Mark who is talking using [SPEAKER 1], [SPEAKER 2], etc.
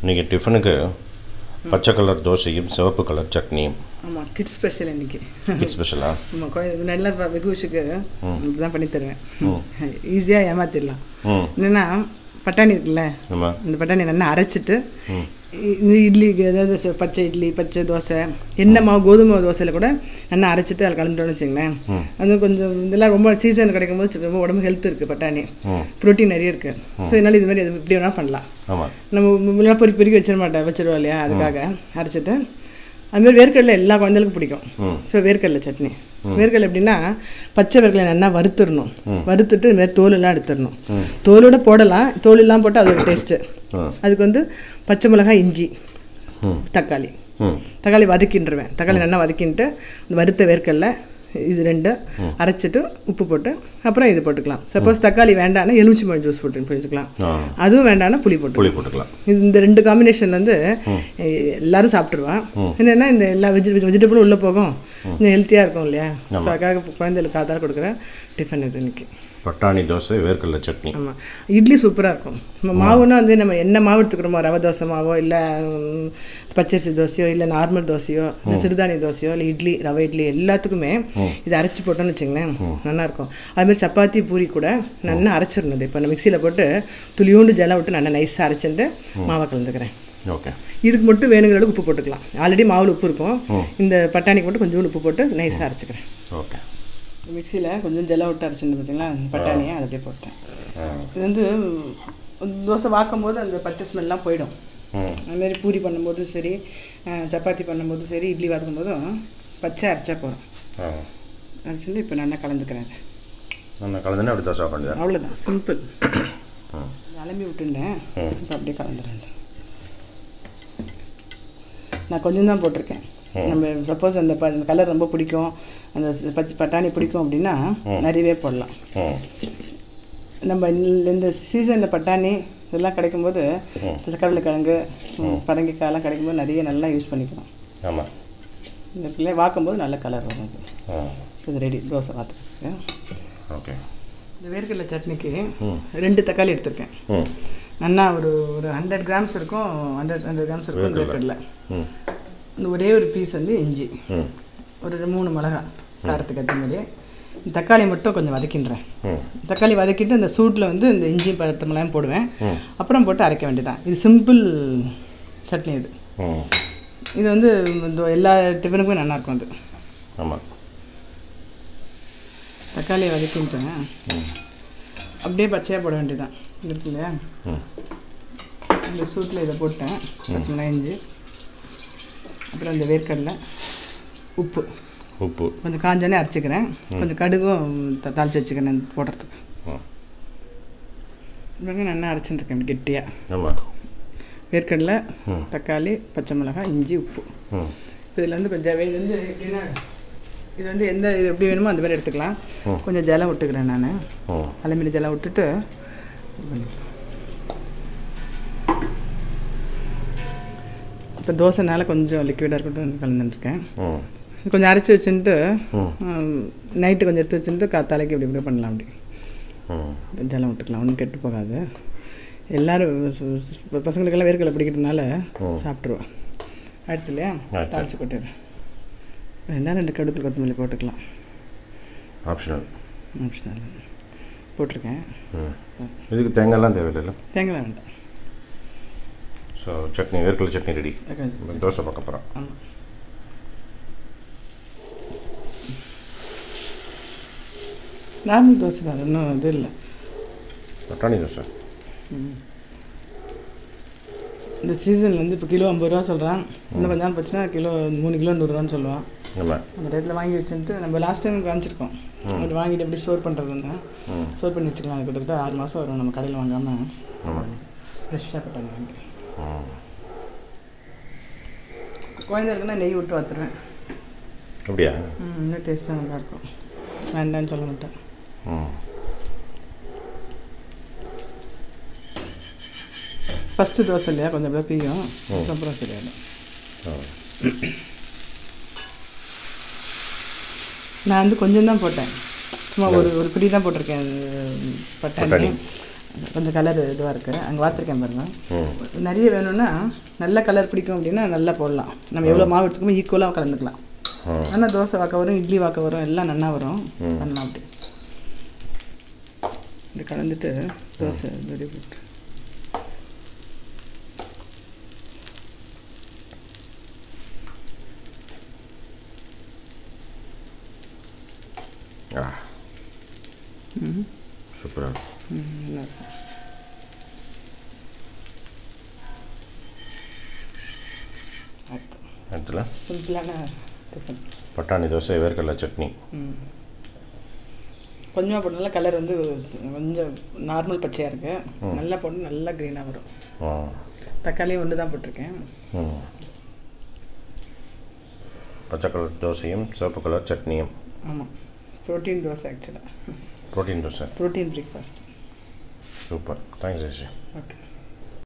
[SPEAKER 1] இன்றைக்கி டிஃபனுக்கு பச்சை கலர் தோசையும் சிவப்பு கலர் சட்னியும்
[SPEAKER 2] ஆமாம் கிட்ஸ் ஸ்பெஷல் இன்னைக்கு
[SPEAKER 1] கிட் ஸ்பெஷலாக
[SPEAKER 2] ஆமாம் குழந்தை நல்லா இப்போ வெகு விஷுக்கு இப்படிதான் பண்ணி தருவேன் ஈஸியாக ஏமாத்திடலாம்
[SPEAKER 1] ம்
[SPEAKER 2] என்னென்னா பட்டாணி இருக்குல்ல
[SPEAKER 1] ஆமாம்
[SPEAKER 2] இந்த பட்டாணி நல்லா அரைச்சிட்டு இ- இந்த இட்லிக்கு அதாவது ச- பச்சை இட்லி பச்சை தோசை என்ன மாவு கோதுமை மாவு தோசையில் கூட நல்லா அரைச்சிட்டு அதில் கலந்துட்டோம்னு வச்சுங்களேன் அது கொஞ்சம் இதெல்லாம் ரொம்ப சீசன் கிடைக்கும் போது ரொம்ப உடம்பு ஹெல்த் இருக்குது பட்டாணி ப்ரோட்டீன் நிறைய இருக்குது ஸோ இதனால் இது மாதிரி எது இப்படி வேணால் பண்ணலாம்
[SPEAKER 1] ஆமாம்
[SPEAKER 2] நம்ம முன்னாடி பொறுக்கி பொறுக்கி வச்சிட மாட்டேன் வச்சிருவோம் இல்லையா அதுக்காக அரைச்சிட்டு அதுமாதிரி வேர்க்கடலை எல்லா குழந்தைகளுக்கும் பிடிக்கும் ஸோ வேர்க்கடலை சட்னி வேர்க்கடலை எப்படின்னா பச்சை வேர்க்கடலை நல்லா வறுத்துடணும் வறுத்துட்டு இது மாதிரி தோலெல்லாம் எடுத்துடணும் தோலோட போடலாம் தோல் இல்லாமல் போட்டால் அது ஒரு டேஸ்ட்டு அதுக்கு வந்து பச்சை மிளகாய் இஞ்சி தக்காளி
[SPEAKER 1] ம்
[SPEAKER 2] தக்காளி வதக்கின்றுவேன் தக்காளி நல்லா வதக்கின்ட்டு இந்த வறுத்த வேர்க்கடலை இது ரெண்டு அரைச்சிட்டு உப்பு போட்டு அப்புறம் இது போட்டுக்கலாம் சப்போஸ் தக்காளி வேண்டாம்னா எலுமிச்சி மழை ஜூஸ் போட்டு புரிஞ்சுக்கலாம்
[SPEAKER 1] ஆ
[SPEAKER 2] அதுவும் வேண்டாம்னா புளி போட்டு
[SPEAKER 1] புளி போட்டுக்கலாம்
[SPEAKER 2] இது இந்த ரெண்டு காம்பினேஷன் வந்து எ- எல்லாரும் சாப்பிட்ருவான் என்னென்னா இந்த எல்லா வெஜி வெஜிடபிளும் உள்ளே போகும் கொஞ்சம் ஹெல்த்தியாக இருக்கும் இல்லையா ஸோ அதுக்காக குழந்தைகளுக்கு காத்தால கொடுக்குற டிஃபன் இது இன்னைக்கு
[SPEAKER 1] பட்டாணி தோசை வேர்க்கடலை சட்னி
[SPEAKER 2] ஆமாம் இட்லி சூப்பராக இருக்கும் நம்ம மாவுன்னா வந்து நம்ம என்ன மாவு எடுத்துக்கிறோமோ ரவை தோசை மாவோ இல்லை ம், பச்சரிசி தோசையோ இல்லை நார்மல் தோசையோ இல்லை சிறுதானிய தோசையோ இல்லை இட்லி ரவை இட்லி எல்லாத்துக்குமே இதை அரைச்சி போட்டோம்னு வச்சுங்களேன் நல்லாயிருக்கும் அதுமாதிரி சப்பாத்தி பூரி கூட நல்லா அரைச்சிடணும் இப்போ நான் மிக்சியில் போட்டு துளியோண்டு ஜலம் விட்டு நல்லா நைஸாக அரைச்சிட்டு மாவை கலந்துக்கிறேன்
[SPEAKER 1] ஓகே
[SPEAKER 2] இதுக்கு மட்டும் வேணுங்கிற அளவுக்கு உப்பு போட்டுக்கலாம் ஆல்ரெடி மாவில் உப்பு இருக்கும் இந்த பட்டாணிக்கு மட்டும் கொஞ்சோண்டு உப்பு போட்டு நைஸாக அரைச்சிக்கிறேன்
[SPEAKER 1] ஓகே
[SPEAKER 2] மிக்சியில் கொஞ்சம் ஜெலம் விட்டு அரைச்சிருந்து பார்த்தீங்களா அந்த பட்டாணியை அதை அப்படியே போட்டேன் இது வந்து ம், தோசை வாக்கும் போது அந்த பச்சை ஸ்மெல்லாம் போயிடும்
[SPEAKER 1] ம்
[SPEAKER 2] அதுமாரி பூரி பண்ணும்போதும் சரி அஹ், சப்பாத்தி பண்ணும்போதும் சரி இட்லி வதக்கும் போதும் பச்சை அரைச்சா போதும்
[SPEAKER 1] ஆ
[SPEAKER 2] அரைச்சிட்டு இப்போ நல்லா கலந்துக்கிறேன் அதை.
[SPEAKER 1] நான் கலந்துன்னு அப்படி தோசை பண்ணுறேன்
[SPEAKER 2] அவ்வளோதான் சிம்பிள் அலம்பி விட்டுட்டேன் இப்போ அப்படியே கலந்துறேன் நான் கொஞ்சம் தான் போட்டிருக்கேன் நம்ம சப்போஸ் அந்த ப- அந்த கலர் ரொம்ப பிடிக்கும் அந்த ஸ் பச்சை பட்டாணி பிடிக்கும் அப்படின்னா நிறையவே போடலாம்
[SPEAKER 1] ம்
[SPEAKER 2] நம்ம இந்த- இந்த சீசனில் பட்டாணி இதெல்லாம் கிடைக்கும்போது கடலைக்கிழங்கு பரங்கிக்காயெல்லாம் கிடைக்கும்போது நிறைய நல்லா யூஸ் பண்ணிக்கலாம்
[SPEAKER 1] ஆமாம்
[SPEAKER 2] இந்த பிள்ளை வாக்கும்போது நல்ல கலர் வரும் அது
[SPEAKER 1] ஆ
[SPEAKER 2] ஸோ இது ரெடி தோசை வாத்துறதுக்கு
[SPEAKER 1] ஓகே
[SPEAKER 2] இந்த வேர்க்கடலை சட்னிக்கு ரெண்டு தக்காளி எடுத்திருக்கேன்
[SPEAKER 1] ம்
[SPEAKER 2] நல்லா ஒரு ஒரு ஹண்ட்ரட் கிராம்ஸ் இருக்கும் ஹண்ட்ரட் ஹண்ட்ரட் கிராம்ஸ் இருக்கும் இந்த வேர்க்கடலை
[SPEAKER 1] ம்
[SPEAKER 2] இந்த ஒரே ஒரு பீஸ் வந்து இஞ்சி
[SPEAKER 1] ம்
[SPEAKER 2] ஒரு ரெ- மூணு மிளகா காரத்துக்கு ஏற்ற மாதிரி இந்த தக்காளி மட்டும் கொஞ்சம் வதக்கின்றேன்
[SPEAKER 1] ம்
[SPEAKER 2] தக்காளி வதக்கிட்டு இந்த சூட்டில் வந்து இந்த இஞ்சி பருத்த மிளகாயும் போடுவேன் அப்புறம் போட்டு அரைக்க வேண்டியதான் இது சிம்பிள் சட்னி இது
[SPEAKER 1] ம்
[SPEAKER 2] இது வந்து இந்த எல்லா டிஃபனுக்குமே நல்லாயிருக்கும் அது
[SPEAKER 1] ஆமாம்
[SPEAKER 2] தக்காளியை வதக்கிட்டேன் அப்படியே பச்சையாக போட வேண்டியதான் இருக்கு இல்லையா இந்த சூட்டில் இதை போட்டேன் பச்சை மிளகாய் இஞ்சி அப்புறம் இந்த வேர்க்கடலை உப்பு
[SPEAKER 1] உப்பு
[SPEAKER 2] கொஞ்சம் காஞ்சோன்னே அரைச்சிக்கிறேன் கொஞ்சம் கடுகும் த- தாளிச்சு வச்சுக்கிறேன் போடுறதுக்கு
[SPEAKER 1] ம்
[SPEAKER 2] இவங்க நல்லா அரைச்சிட்டு இருக்கேன் இப்படி கெட்டியாக
[SPEAKER 1] ஆமாம்
[SPEAKER 2] வேர்க்கடலை தக்காளி பச்சை மிளகாய் இஞ்சி உப்பு
[SPEAKER 1] ம்
[SPEAKER 2] இதில் வந்து கொஞ்சம் இது வந்து எப்படின்னா இது வந்து எந்த இது எப்படி வேணுமோ அந்த மாதிரி எடுத்துக்கலாம் கொஞ்சம் ஜலம் விட்டுக்கிறேன் நான்
[SPEAKER 1] ம்
[SPEAKER 2] அலுமினிய ஜலம் விட்டுட்டு இப்போ தோசைனால கொஞ்சம் லிக்விடாக இருக்கட்டும் கலந்துட்டுருக்கேன்
[SPEAKER 1] ம்
[SPEAKER 2] கொஞ்சம் அரைச்சி வச்சுட்டு நைட்டு கொஞ்சம் எடுத்து வச்சுட்டு காத்தாலைக்கு இப்படி இப்படி பண்ணலாம் அப்படி
[SPEAKER 1] ம்
[SPEAKER 2] ஜலம் விட்டுக்கலாம் ஒன்றும் கெட்டு போகாது எல்லோரும் பசங்களுக்கெல்லாம் வேர்க்கடலை பிடிக்கிறதுனால சாப்பிட்ருவோம் ஆயிடுச்சு இல்லையா
[SPEAKER 1] ஆயிடுச்சு.
[SPEAKER 2] தாளிச்சு கொட்டிடுறேன் ரெண்டா ரெண்டு கடுப்பில் கொத்தமல்லி போட்டுக்கலாம்
[SPEAKER 1] ஆப்ஷனல்
[SPEAKER 2] ஆப்ஷனல் போட்டிருக்கேன்
[SPEAKER 1] ம் இதுக்கு தேங்காய்லாம் தேவையில்லைல்ல
[SPEAKER 2] தேங்காய் வேண்டாம்
[SPEAKER 1] ஸோ சட்னி வேர்க்கடலை சட்னி ரெடி
[SPEAKER 2] Okay.
[SPEAKER 1] தோசை பார்க்க போகிறோம்
[SPEAKER 2] ஆமாம் நார்மல் தோசை தான் அது ஒன்றும் இது இல்லை
[SPEAKER 1] பட்டாணி தோசை
[SPEAKER 2] இந்த சீசனில் வந்து இப்போ கிலோ ஐம்பது ரூபா சொல்கிறான் இன்னும் கொஞ்ச நாள் போச்சுன்னா கிலோ மூணு கிலோ நூறுரூவான்னு சொல்லுவான்
[SPEAKER 1] ஆமாம்
[SPEAKER 2] அந்த ரேட்டில் வாங்கி வச்சுட்டு நம்ம லாஸ்ட் டைம் காமிச்சிருக்கோம் அப்படி வாங்கிட்டு எப்படி ஸ்டோர் பண்ணுறதுன்னு ஸ்டோர் பண்ணி வச்சுக்கலாம் அது கிட்டத்தட்ட ஆறு மாதம் வரும் நம்ம கடையில் வாங்காமல்
[SPEAKER 1] ஆமாம்
[SPEAKER 2] ஃப்ரெஷ்ஷாக பட்டாணி வாங்கி
[SPEAKER 1] ம்
[SPEAKER 2] குழந்தைகளுக்குன்னா நெய் விட்டு வத்துருவேன்
[SPEAKER 1] அப்படியா
[SPEAKER 2] ம், இன்னும் டேஸ்ட்டாக நல்லாயிருக்கும் வேண்டான்னு சொல்ல மாட்டேன்
[SPEAKER 1] ம்
[SPEAKER 2] ஃபஸ்ட்டு தோசை இல்லையா கொஞ்சம் அப்படியே பீயும் அதுக்கப்புறம் சரியாயிடும் நான் வந்து கொஞ்சம் தான் போட்டேன் சும்மா ஒரு ஒரு பிடி தான் போட்டிருக்கேன் அது பட்டாணி
[SPEAKER 1] பட்டாணி.
[SPEAKER 2] கொஞ்சம் கலர் இதுவாக இருக்குது அங்கே பார்த்துருக்கேன் பாருங்க
[SPEAKER 1] ம்
[SPEAKER 2] நிறைய வேணும்னா நல்ல கலர் பிடிக்கும் அப்படின்னா நல்லா போடலாம் நம்ம எவ்வளோ மாவு எடுத்துக்கோமோ ஈக்குவலாக கலந்துக்கலாம்
[SPEAKER 1] ம்.
[SPEAKER 2] ஆனால் தோசை வாக்க வரும் இட்லி வாக்க வரும் எல்லாம் நல்லா வரும் பண்ணலாம் அப்படி இது கலந்துட்டு தோசை ரெடி போட்டு
[SPEAKER 1] ஆ சூப்பராக இருக்கும்
[SPEAKER 2] ம், நல்லா இருக்கும் அடுத்து
[SPEAKER 1] இடத்துல
[SPEAKER 2] சிம்பிளான டிஃபன்
[SPEAKER 1] பட்டாணி தோசை வேர்க்கடலை சட்னி
[SPEAKER 2] ம் கொஞ்சமாக போட்டனால கலர் வந்து கொஞ்சம் நார்மல் பச்சையாக இருக்குது நல்லா போட்டு நல்லா க்ரீனாக வரும்
[SPEAKER 1] ஆ
[SPEAKER 2] தக்காளியும் ஒன்று தான் போட்டிருக்கேன்
[SPEAKER 1] ம் பச்சை கலர் தோசையும் சிவப்பு கலர் சட்னியும்
[SPEAKER 2] ஆமாம் ப்ரோட்டீன் தோசை ஆக்சுவலாக
[SPEAKER 1] protein dosa
[SPEAKER 2] protein breakfast
[SPEAKER 1] super thanks Jayashree
[SPEAKER 2] okay